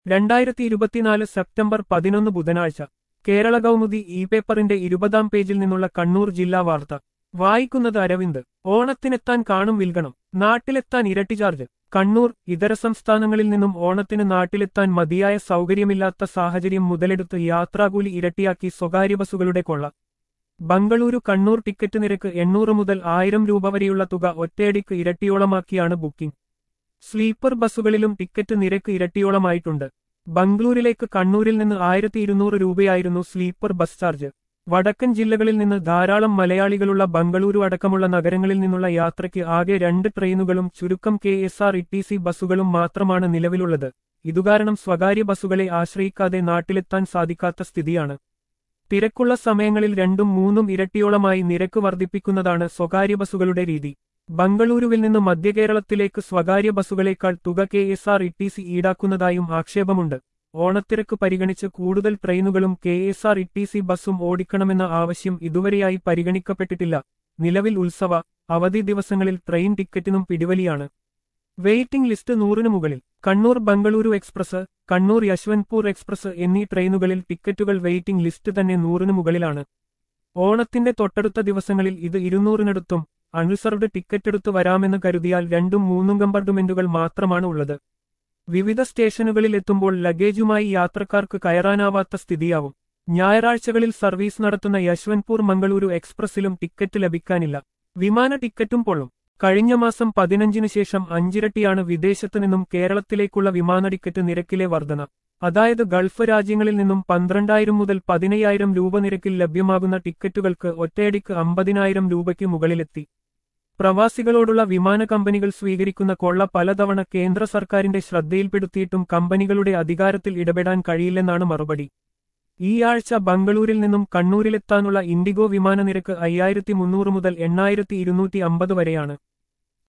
രണ്ടായിരത്തി ഇരുപത്തിനാല് സെപ്റ്റംബർ പതിനൊന്ന് ബുധനാഴ്ച കേരള കൗമുദി ഇ പേപ്പറിന്റെ ഇരുപതാം പേജിൽ നിന്നുള്ള കണ്ണൂർ ജില്ലാ വാർത്ത വായിക്കുന്നത് അരവിന്ദ് ഓണത്തിനെത്താൻ കാണും വിൽഗണം നാട്ടിലെത്താൻ ഇരട്ടി ചാർജ് കണ്ണൂർ ഇതര സംസ്ഥാനങ്ങളിൽ നിന്നും ഓണത്തിന് നാട്ടിലെത്താൻ മതിയായ സൗകര്യമില്ലാത്ത സാഹചര്യം മുതലെടുത്ത് യാത്രാകൂലി ഇരട്ടിയാക്കി സ്വകാര്യ ബസ്സുകളുടെ കൊള്ള ബംഗളൂരു കണ്ണൂർ ടിക്കറ്റ് നിരക്ക് എണ്ണൂറ് മുതൽ ആയിരം രൂപ വരെയുള്ള തുക ഒറ്റയടിക്ക് ഇരട്ടിയോളമാക്കിയാണ് ബുക്കിംഗ് സ്ലീപ്പർ ബസ്സുകളിലും ടിക്കറ്റ് നിരക്ക് ഇരട്ടിയോളമായിട്ടുണ്ട് ബംഗളൂരിലേക്ക് കണ്ണൂരിൽ നിന്ന് ആയിരത്തി ഇരുന്നൂറ് രൂപയായിരുന്നു സ്ലീപ്പർ ബസ് ചാർജ് വടക്കൻ ജില്ലകളിൽ നിന്ന് ധാരാളം മലയാളികളുള്ള ബംഗളൂരു അടക്കമുള്ള നഗരങ്ങളിൽ നിന്നുള്ള യാത്രയ്ക്ക് ആകെ രണ്ട് ട്രെയിനുകളും ചുരുക്കം K S R E T C ബസ്സുകളും മാത്രമാണ് നിലവിലുള്ളത് ഇതുകാരണം സ്വകാര്യ ബസ്സുകളെ ആശ്രയിക്കാതെ നാട്ടിലെത്താൻ സാധിക്കാത്ത സ്ഥിതിയാണ് തിരക്കുള്ള സമയങ്ങളിൽ രണ്ടും മൂന്നും ഇരട്ടിയോളമായി നിരക്ക് വർദ്ധിപ്പിക്കുന്നതാണ് സ്വകാര്യ ബസ്സുകളുടെ രീതി ബംഗളൂരുവിൽ നിന്ന് മധ്യകേരളത്തിലേക്ക് സ്വകാര്യ ബസ്സുകളേക്കാൾ തുക K S R E T C ഈടാക്കുന്നതായും ആക്ഷേപമുണ്ട് ഓണത്തിരക്ക് പരിഗണിച്ച് കൂടുതൽ ട്രെയിനുകളും K S R E T C ബസ്സും ഓടിക്കണമെന്ന ആവശ്യം ഇതുവരെയായി പരിഗണിക്കപ്പെട്ടിട്ടില്ല നിലവിൽ ഉത്സവ അവധി ദിവസങ്ങളിൽ ട്രെയിൻ ടിക്കറ്റിനും പിടിവലിയാണ് വെയിറ്റിംഗ് ലിസ്റ്റ് നൂറിനു മുകളിൽ കണ്ണൂർ ബംഗളൂരു എക്സ്പ്രസ് കണ്ണൂർ യശ്വന്ത്പൂർ എക്സ്പ്രസ് എന്നീ ട്രെയിനുകളിൽ ടിക്കറ്റുകൾ വെയിറ്റിംഗ് ലിസ്റ്റ് തന്നെ നൂറിനു മുകളിലാണ് ഓണത്തിന്റെ തൊട്ടടുത്ത ദിവസങ്ങളിൽ ഇത് ഇരുന്നൂറിനടുത്തും അൺറിസർവ്ഡ് ടിക്കറ്റ് എടുത്തു വരാമെന്ന് കരുതിയാൽ രണ്ടും മൂന്നും കമ്പാർട്ട്മെന്റുകൾ മാത്രമാണ് ഉള്ളത് വിവിധ സ്റ്റേഷനുകളിൽ എത്തുമ്പോൾ ലഗേജുമായി യാത്രക്കാർക്ക് കയറാനാവാത്ത സ്ഥിതിയാവും ഞായറാഴ്ചകളിൽ സർവീസ് നടത്തുന്ന യശ്വന്ത്പൂർ മംഗളൂരു എക്സ്പ്രസിലും ടിക്കറ്റ് ലഭിക്കാനില്ല വിമാന ടിക്കറ്റും പൊള്ളും കഴിഞ്ഞ മാസം പതിനഞ്ചിന് ശേഷം അഞ്ചിരട്ടിയാണ് വിദേശത്തു നിന്നും കേരളത്തിലേക്കുള്ള വിമാന ടിക്കറ്റ് നിരക്കിലെ വർധന അതായത് ഗൾഫ് രാജ്യങ്ങളിൽ നിന്നും പന്ത്രണ്ടായിരം മുതൽ പതിനയ്യായിരം രൂപ നിരക്കിൽ ലഭ്യമാകുന്ന ടിക്കറ്റുകൾക്ക് ഒറ്റയടിക്ക് അമ്പതിനായിരം രൂപയ്ക്ക് മുകളിലെത്തി പ്രവാസികളോടുള്ള വിമാന കമ്പനികൾ സ്വീകരിക്കുന്ന കൊള്ള പലതവണ കേന്ദ്ര സർക്കാരിന്റെ ശ്രദ്ധയിൽപ്പെടുത്തിയിട്ടും കമ്പനികളുടെ അധികാരത്തിൽ ഇടപെടാൻ കഴിയില്ലെന്നാണ് മറുപടി ഈ ആഴ്ച ബംഗളൂരിൽ നിന്നും കണ്ണൂരിലെത്താനുള്ള ഇൻഡിഗോ വിമാന നിരക്ക് അയ്യായിരത്തി മുന്നൂറ് മുതൽ എണ്ണായിരത്തി ഇരുന്നൂറ്റി അമ്പത് വരെയാണ്